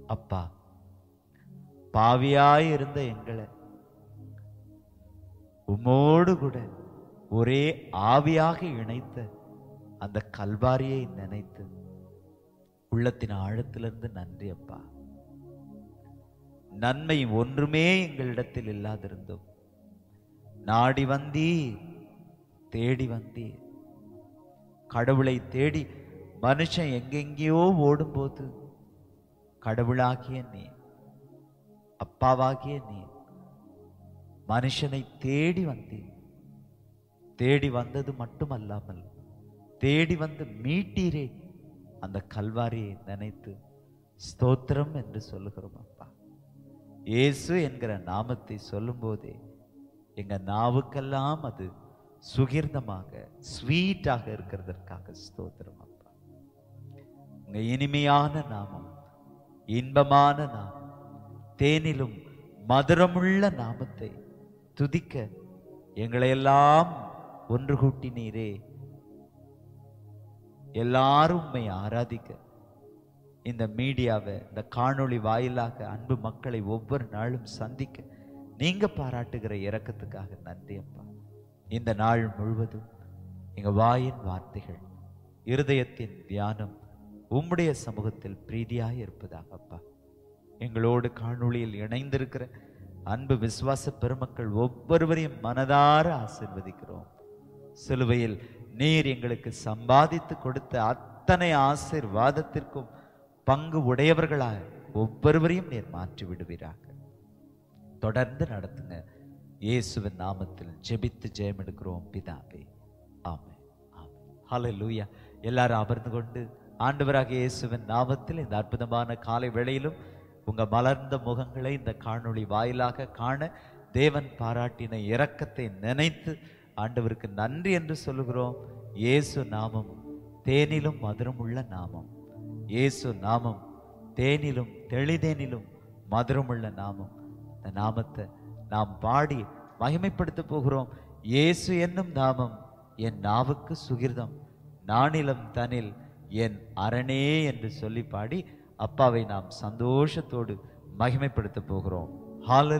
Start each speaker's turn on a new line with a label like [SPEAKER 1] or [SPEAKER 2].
[SPEAKER 1] அப்பா பாவியாய் இருந்த எங்களை உம்மோடு கூட ஒரே ஆவியாக இணைத்த அந்த கல்வாரியை நினைத்து உள்ளத்தின் ஆழத்திலிருந்து நன்றி அப்பா நன்மை ஒன்றுமே எங்களிடத்தில் இல்லாதிருந்தோம் நாடி வந்தீர் தேடி வந்தீர் கடவுளை தேடி மனுஷன் எங்கெங்கேயோ ஓடும்போது கடவுளாகிய நீ அப்பாவாகிய நீ மனுஷனை தேடி வந்தீர் தேடி வந்தது மட்டுமல்லாமல் தேடி வந்து மீட்டீரே அந்த கல்வாரியை நினைத்து ஸ்தோத்திரம் என்று சொல்லுகிறோம் அப்பா இயேசு என்கிற நாமத்தை சொல்லும்போதே எங்க நாவுக்கெல்லாம் அது சுகிர்தமாக ஸ்வீட்டாக இருக்கிறதற்காக ஸ்தோத்திரம் அப்பா உங்க இனிமையான நாமம் இன்பமான நாமம் தேனிலும் மதுரமுள்ள நாமத்தை துதிக்க எங்களையெல்லாம் ஒன்று கூட்டினீரே எல்லாரும் உம்மை ஆராதிக்க இந்த மீடியாவை இந்த காணொளி வாயிலாக அன்பு மக்களை ஒவ்வொரு நாளும் சந்திக்க நீங்க பாராட்டுகிற இரக்கத்துக்காக நன்றி அப்பா இந்த நாள் முழுவதும் எங்க வாயின் வார்த்தைகள் இருதயத்தின் தியானம் உம்முடைய சமூகத்தில் பிரீதியாய் இருப்பதாக அப்பா எங்களோடு காணொளியில் இணைந்திருக்கிற அன்பு விசுவாச பெருமக்கள் ஒவ்வொருவரையும் மனதார ஆசிர்வதிக்கிறோம் சிலுவையில் நீர் எங்களுக்கு சம்பாதித்து கொடுத்த அத்தனை ஆசிர்வாதத்திற்கும் பங்கு உடையவர்களாக ஒவ்வொருவரையும் நீர் மாற்றி விடுவீராக தொடர்ந்து நடத்துங்க இயேசுவின் நாமத்தில் ஜெபித்து ஜெயம் எடுக்கிறோம் பிதாவே ஆமென் ஆமென் ஹalleluya எல்லாரும் அமர்ந்து கொண்டு ஆண்டவராக இயேசுவின் நாமத்தில் இந்த அற்புதமான காலை வேளையிலும் உங்க மலர்ந்த முகங்களை இந்த காணொளி வாயிலாக காண தேவன் பாராட்டின இரக்கத்தை நினைத்து ஆண்டவருக்கு நன்றி என்று சொல்லுகிறோம் இயேசு நாமம் தேனிலும் மதுரமுள்ள நாமம் இயேசு நாமம் தேனிலும் தெளிதேனிலும் மதுரமுள்ள நாமம் இந்த நாமத்தை நாம் பாடி மகிமைப்படுத்த போகிறோம் இயேசு என்னும் நாமம் என் நாவுக்கு சுகிர்தம் நானிலம் தனில் என் அரணே என்று சொல்லி பாடி அப்பாவை நாம் சந்தோஷத்தோடு மகிமைப்படுத்த போகிறோம் ஹால